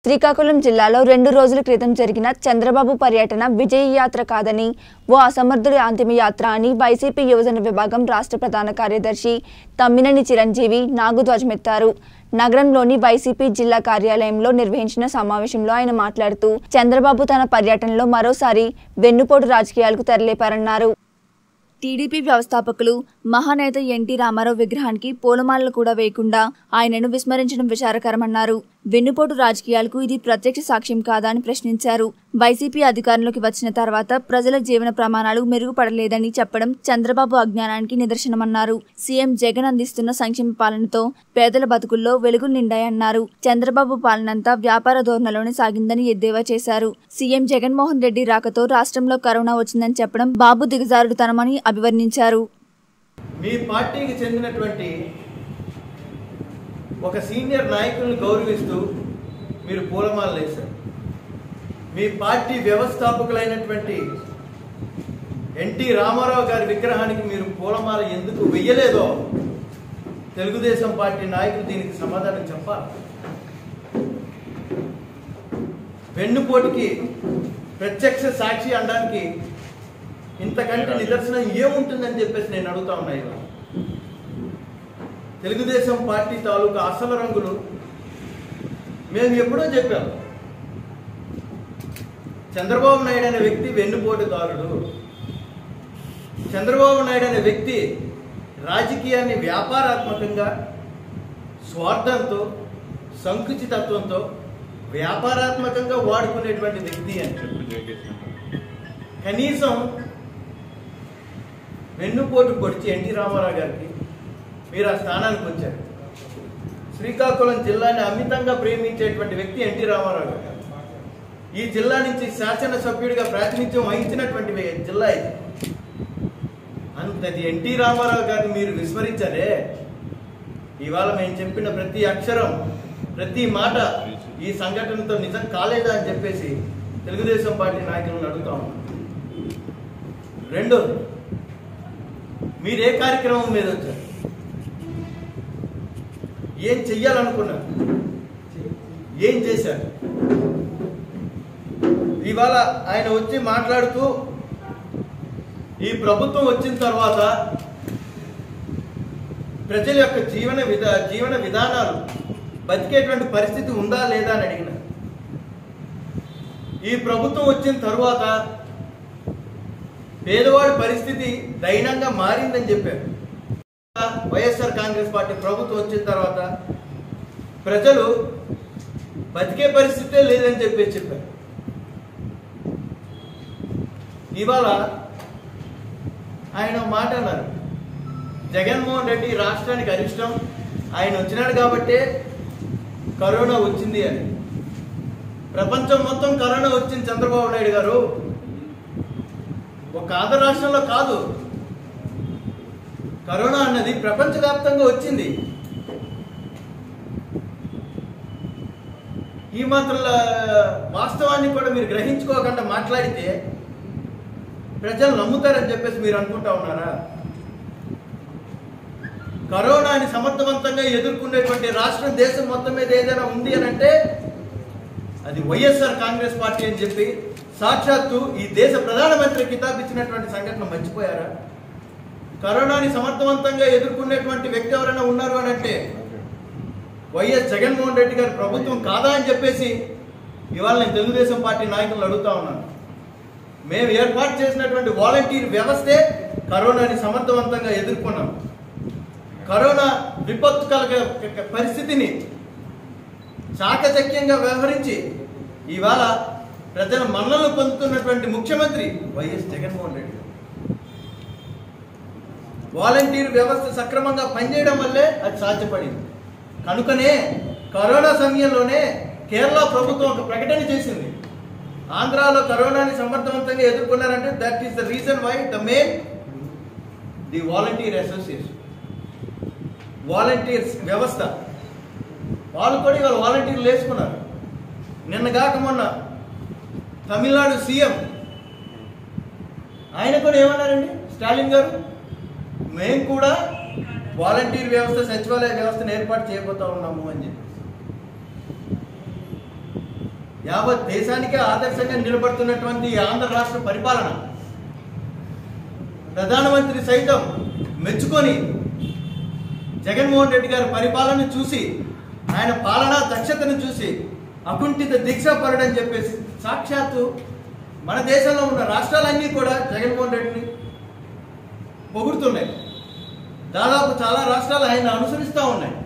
శ్రీకాకుళం జిల్లాలో రెండు రోజుల క్రితం జరిగిన చంద్రబాబు పర్యటన విజయ యాత్ర కాదని ఓ అసమర్థుడి అంతిమ యాత్ర అని వైసీపీ యువజన విభాగం రాష్ట్ర ప్రధాన కార్యదర్శి తమ్మినేని చిరంజీవి నాగుధ్వజమెత్తారు నగరంలోని వైసీపీ జిల్లా కార్యాలయంలో నిర్వహించిన సమావేశంలో ఆయన మాట్లాడుతూ చంద్రబాబు తన పర్యటనలో మరోసారి వెన్నుపోటు రాజకీయాలకు తెరలేపారన్నారు టీడీపీ వ్యవస్థాపకులు మహానేత ఎన్టీ రామారావు విగ్రహానికి పూలమాలలు కూడా వేయకుండా ఆయనను విస్మరించడం విచారకరమన్నారు వెన్నుపోటు రాజకీయాలకు ఇది ప్రత్యక్ష సాక్ష్యం కాదా అని ప్రశ్నించారు వైసీపీ అధికారంలోకి వచ్చిన తర్వాత ప్రజల జీవన ప్రమాణాలు మెరుగుపడలేదని చెప్పడం చంద్రబాబు అజ్ఞానానికి నిదర్శనమన్నారు సీఎం జగన్ అందిస్తున్న సంక్షేమ పాలనతో పేదల బతుకుల్లో వెలుగులు నిండాయన్నారు చంద్రబాబు పాలనంతా వ్యాపార ధోరణిలోనే సాగిందని ఎద్దేవా చేశారు సీఎం జగన్మోహన్ రెడ్డి రాకతో రాష్ట్రంలో కరోనా వచ్చిందని చెప్పడం బాబు దిగజారుడుతనమని అభివర్ణించారు మీ పార్టీకి చెందినటువంటి ఒక సీనియర్ నాయకులను గౌరవిస్తూ మీరు పూలమాలలు వేశారు మీ పార్టీ వ్యవస్థాపకులైనటువంటి ఎన్టీ రామారావు గారి విగ్రహానికి మీరు పూలమాల ఎందుకు వెయ్యలేదో తెలుగుదేశం పార్టీ నాయకులు దీనికి సమాధానం చెప్పాలి వెన్నుపోటుకి ప్రత్యక్ష సాక్షి అనడానికి ఇంతకంటే నిదర్శనం ఏముంటుందని చెప్పేసి నేను అడుగుతా ఉన్నా ఇవాళ తెలుగుదేశం పార్టీ తాలూకా అసలు రంగులు మేము ఎప్పుడో చెప్పాం చంద్రబాబు నాయుడు అనే వ్యక్తి వెన్నుపోటుదారుడు చంద్రబాబు నాయుడు అనే వ్యక్తి రాజకీయాన్ని వ్యాపారాత్మకంగా స్వార్థంతో సంకుచితత్వంతో వ్యాపారాత్మకంగా వాడుకునేటువంటి వ్యక్తి అని కనీసం వెన్నుపోటు పొడిచి ఎన్టీ రామారావు గారికి మీరు ఆ స్థానానికి వచ్చారు శ్రీకాకుళం జిల్లాని అమితంగా ప్రేమించేటువంటి వ్యక్తి ఎన్టీ రామారావు గారు ఈ జిల్లా నుంచి శాసనసభ్యుడిగా ప్రాతినిధ్యం వహించినటువంటి వే- జిల్లా ఇది అంతది ఎన్టీ రామారావు గారిని మీరు విస్మరించారే ఇవాళ మేము చెప్పిన ప్రతి అక్షరం ప్రతి మాట ఈ సంఘటనతో నిజం కాలేదా అని చెప్పేసి తెలుగుదేశం పార్టీ నాయకులను అడుగుతా ఉన్నాం రెండోది మీరు ఏ కార్యక్రమం మీద వచ్చారు ఏం చెయ్యాలనుకున్నారు ఏం చేశారు ఇవాళ ఆయన వచ్చి మాట్లాడుతూ ఈ ప్రభుత్వం వచ్చిన తర్వాత ప్రజల యొక్క జీవన విధా జీవన విధానాలు బతికేటువంటి పరిస్థితి ఉందా లేదా అని అడిగిన ఈ ప్రభుత్వం వచ్చిన తరువాత పేదవాడి పరిస్థితి దైనంగా మారిందని చెప్పారు వైఎస్ఆర్ కాంగ్రెస్ పార్టీ ప్రభుత్వం వచ్చిన తర్వాత ప్రజలు బతికే పరిస్థితే లేదని చెప్పేసి చెప్పారు ఇవాళ ఆయన ఒక మాట అన్నారు జగన్మోహన్ రెడ్డి రాష్ట్రానికి అరిష్టం ఆయన వచ్చినాడు కాబట్టే కరోనా వచ్చింది అని ప్రపంచం మొత్తం కరోనా వచ్చింది చంద్రబాబు నాయుడు గారు ఒక ఆంధ్ర రాష్ట్రంలో కాదు కరోనా అన్నది ప్రపంచవ్యాప్తంగా వచ్చింది ఈ మాత్రం వాస్తవాన్ని కూడా మీరు గ్రహించుకోకుండా మాట్లాడితే ప్రజలు నమ్ముతారని చెప్పేసి మీరు అనుకుంటా ఉన్నారా కరోనాని సమర్థవంతంగా ఎదుర్కొనేటువంటి రాష్ట్రం దేశం మొత్తం మీద ఏదైనా ఉంది అని అంటే అది వైఎస్ఆర్ కాంగ్రెస్ పార్టీ అని చెప్పి సాక్షాత్తు ఈ దేశ ప్రధానమంత్రి కితాబ్ ఇచ్చినటువంటి సంఘటన మర్చిపోయారా కరోనాని సమర్థవంతంగా ఎదుర్కొనేటువంటి వ్యక్తి ఎవరైనా ఉన్నారు అని అంటే వైఎస్ జగన్మోహన్ రెడ్డి గారి ప్రభుత్వం కాదా అని చెప్పేసి ఇవాళ నేను తెలుగుదేశం పార్టీ నాయకులను అడుగుతా ఉన్నాను మేము ఏర్పాటు చేసినటువంటి వాలంటీర్ వ్యవస్థే కరోనాని సమర్థవంతంగా ఎదుర్కొన్నాం కరోనా విపత్తు కలగ పరిస్థితిని చాకచక్యంగా వ్యవహరించి ఇవాళ ప్రజల మన్నలు పొందుతున్నటువంటి ముఖ్యమంత్రి వైఎస్ జగన్మోహన్ రెడ్డి గారు. వాలంటీర్ వ్యవస్థ సక్రమంగా పనిచేయడం వల్లే అది సాధ్యపడింది కనుకనే కరోనా సమయంలోనే కేరళ ప్రభుత్వం ఒక ప్రకటన చేసింది ఆంధ్రాలో కరోనాని సమర్థవంతంగా ఎదుర్కొన్నారంటే that is the reason why the main the volunteer association volunteers వ్యవస్థ వాళ్ళు కూడా ఇవాళ వాలంటీర్లు వేసుకున్నారు నిన్న కాక మొన్న తమిళనాడు సీఎం ఆయన కూడా ఏమన్నారండి స్టాలిన్ గారు మేము కూడా వాలంటీర్ వ్యవస్థ సచివాలయ వ్యవస్థను ఏర్పాటు చేయబోతా ఉన్నాము అని చెప్పి యావత్ దేశానికే ఆదర్శంగా నిలబడుతున్నటువంటి ఈ ఆంధ్ర రాష్ట్ర పరిపాలన ప్రధానమంత్రి సైతం మెచ్చుకొని జగన్మోహన్ రెడ్డి గారి పరిపాలన చూసి ఆయన పాలనా దక్షతను చూసి అకుంఠిత దీక్ష పరడని చెప్పేసి సాక్షాత్తు మన దేశంలో ఉన్న రాష్ట్రాలన్నీ కూడా జగన్మోహన్ రెడ్డిని పొగుడుతున్నాయి దాదాపు చాలా రాష్ట్రాలు ఆయన అనుసరిస్తూ ఉన్నాయి